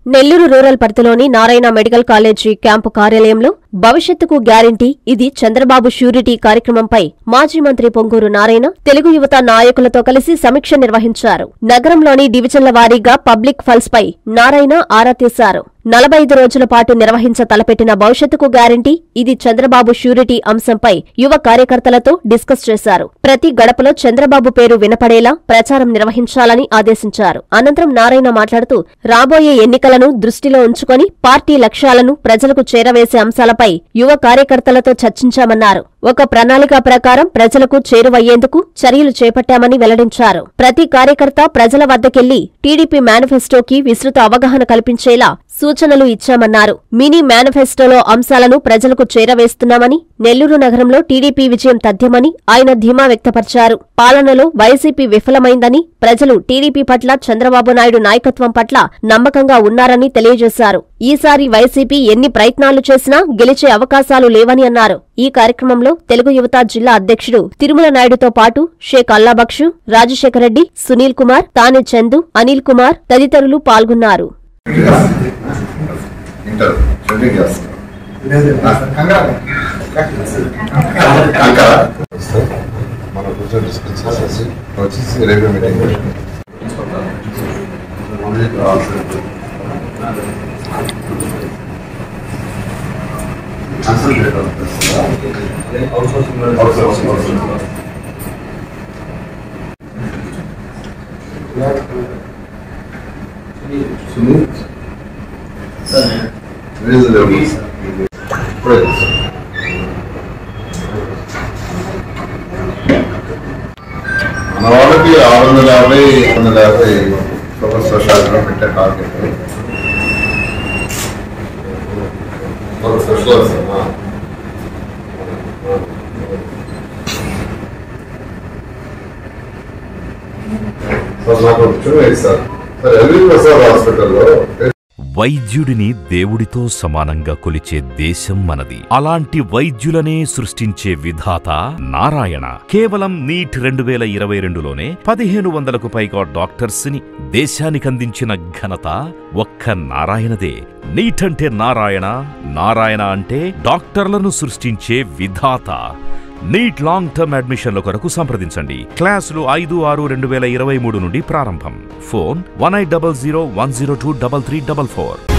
Nellore rural పరిధిలోని Narayana medical college camp కార్యాలయంలో భవిష్యత్తుకు గ్యారంటీ ఇది చంద్రబాబు ష్యూరిటీ కార్యక్రమంపై మాజీ మంత్రి పొంగూరు నారాయణ తెలుగు యువత నాయకులతో కలిసి సమీక్ష నిర్వహించారు నగరంలోని డివిజన్ల వారీగా పబ్లిక్ ఫల్స్ పై నారాయణ ఆరా తీశారు నలభై ఐదు రోజుల పాటు నిర్వహించ తలపెట్టిన భవిష్యత్తుకు గ్యారంటీ ఇది చంద్రబాబు ష్యూరిటీ అంశంపై యువ కార్యకర్తలతో డిస్కస్ చేశారు ప్రతి గడపలో చంద్రబాబు పేరు వినపడేలా ప్రచారం నిర్వహించాలని ఆదేశించారు అనంతరం నారాయణ మాట్లాడుతూ రాబోయే ఎన్నికలను దృష్టిలో ఉంచుకొని పార్టీ లక్ష్యాలను ప్రజలకు చేరవేసే అంశాలపై యువ కార్యకర్తలతో చర్చించామన్నారు ఒక ప్రణాళిక ప్రకారం ప్రజలకు చేరువయ్యేందుకు చర్యలు చేపట్టామని వెల్లడించారు ప్రతి కార్యకర్త ప్రజల వద్దకెళ్లి టీడీపీ మేనిఫెస్టోకి విస్తృత అవగాహన కల్పించేలా సూచనలు ఇచ్చామన్నారు మినీ మేనిఫెస్టోలో అంశాలను ప్రజలకు చేరవేస్తున్నామని నెల్లూరు నగరంలో టీడీపీ విజయం తథ్యమని ఆయన ధీమా వ్యక్తపరిచారు పాలనలో వైసీపీ విఫలమైందని ప్రజలు టీడీపీ పట్ల చంద్రబాబు నాయుడు నాయకత్వం పట్ల నమ్మకంగా ఉన్నారని తెలియజేశారు ఈసారి వైసీపీ ఎన్ని ప్రయత్నాలు చేసినా గెలిచే అవకాశాలు లేవని అన్నారు ఈ కార్యక్రమంలో తెలుగు యువత జిల్లా అధ్యక్షుడు తిరుమల నాయుడుతో పాటు షేక్ అల్లాబక్షు రాజశేఖర రెడ్డి సునీల్ కుమార్ తానే చందు అనిల్ కుమార్ తదితరులు పాల్గొన్నారు ఇంటర్ షెడ్యూల్ చేస్తాం కంగారు అంకా మన కూర్చొని డిస్కస్ చేసేసి వచ్చేసి రేడియో మీటింగ్ సునీల్ రిలీజ్ లేవు ఇప్పుడే మన వాళ్ళకి ఆరు వందల యాభై ఆరు వందల యాభై ప్రొఫెసర్ శాఖలో పెట్టే టార్గెట్ ప్రొఫెసర్స్ సార్ నాకు చూడండి సార్ సార్ ఎల్వి ప్రసాద్ హాస్పిటల్లో వైద్యుడిని దేవుడితో సమానంగా కొలిచే దేశం మనది అలాంటి వైద్యులనే సృష్టించే విధాత నారాయణ కేవలం నీట్ రెండు వేల ఇరవై రెండులోనే పదిహేను వందలకు పైగా డాక్టర్స్ ని దేశానికి అందించిన ఘనత ఒక్క నారాయణదే నీట్ అంటే నారాయణ నారాయణ అంటే డాక్టర్లను సృష్టించే విధాత నీట్ లాంగ్ టర్మ్ అడ్మిషన్ల కొరకు సంప్రదించండి క్లాసులు ఐదు ఆరు రెండు వేల ఇరవై మూడు నుండి ప్రారంభం phone one eight double zero one zero two double three double four